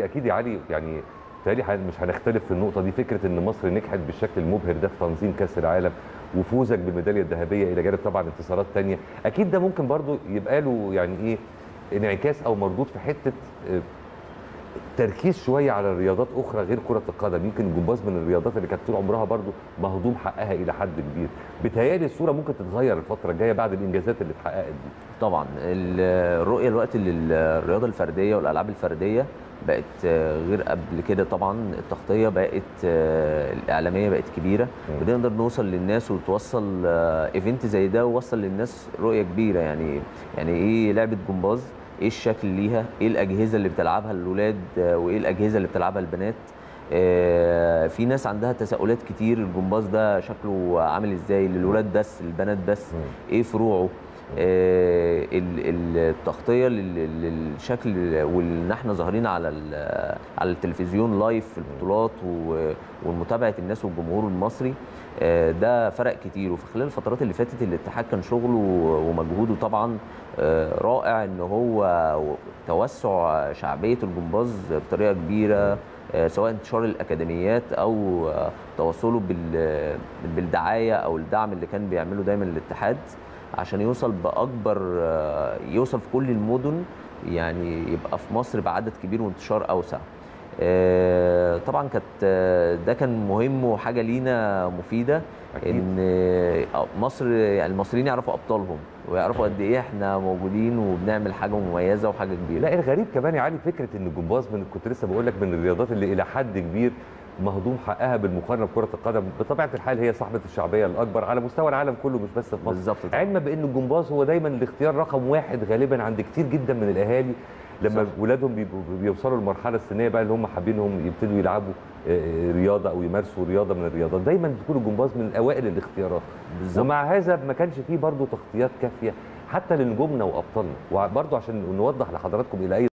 اكيد اكيد يا علي يعني بالتالي مش هنختلف في النقطه دي فكره ان مصر نجحت بالشكل المبهر ده في تنظيم كاس العالم وفوزك بالميداليه الذهبيه الى جانب طبعا انتصارات تانية اكيد ده ممكن برضو يبقى له يعني ايه انعكاس او مردود في حته آه، تركيز شويه على رياضات اخرى غير كره القدم يمكن الجمباز من الرياضات اللي كانت طول عمرها برضو مهضوم حقها الى حد كبير بتهيالي الصوره ممكن تتغير الفتره الجايه بعد الانجازات اللي اتحققت دي طبعا ال- الرؤيه دلوقتي للرياضه الفرديه والالعاب الفرديه بقت آه، غير قبل كده طبعا التغطيه بقت آه، الاعلاميه بقت كبيره مم. بنقدر نوصل للناس وتوصل آه، ايفنت زي ده ووصل للناس رؤيه كبيره يعني يعني ايه لعبه جمباز ايه الشكل ليها ايه الاجهزه اللي بتلعبها الاولاد آه، وايه الاجهزه اللي بتلعبها البنات آه، في ناس عندها تساؤلات كتير الجمباز ده شكله عامل ازاي للولاد بس للبنات بس مم. ايه فروعه آه، ال- ال- التغطيه لل- للشكل وان احنا ظاهرين على ال- على التلفزيون لايف في البطولات و- ومتابعه الناس والجمهور المصري آه، ده فرق كتير وفي خلال الفترات اللي فاتت الاتحاد كان شغله ومجهوده طبعا آه، رائع ان هو توسع شعبيه الجمباز بطريقه كبيره آه، سواء انتشار الاكاديميات او آه، توصله بال- بالدعايه او الدعم اللي كان بيعمله دايما الاتحاد عشان يوصل باكبر آه، يوصل في كل المدن يعني يبقى في مصر بعدد كبير وانتشار اوسع آه، طبعا كانت آه، ده كان مهم وحاجه لينا مفيده أكيد. ان آه، مصر يعني المصريين يعرفوا ابطالهم ويعرفوا قد ايه احنا موجودين وبنعمل حاجه مميزه وحاجه كبيره لا الغريب كمان يا علي فكره ان الجمباز من كنت لسه بقول لك من الرياضات اللي الى حد كبير مهضوم حقها بالمقارنه بكره القدم بطبيعه الحال هي صاحبه الشعبيه الاكبر على مستوى العالم كله مش بس في مصر بالظبط طبعاً. علما بان الجمباز هو دايما الاختيار رقم واحد غالبا عند كتير جدا من الاهالي لما صح. ولادهم بيبقوا- بيوصلوا للمرحله السنيه بقى اللي هم حابينهم يبتدوا يلعبوا آه، رياضه او يمارسوا رياضه من الرياضات دايما بتكون الجمباز من اوائل الاختيارات بالظبط ومع هذا ما كانش فيه برضه تغطيات كافيه حتى لنجومنا وابطالنا وبرضه عشان نوضح لحضراتكم الى اي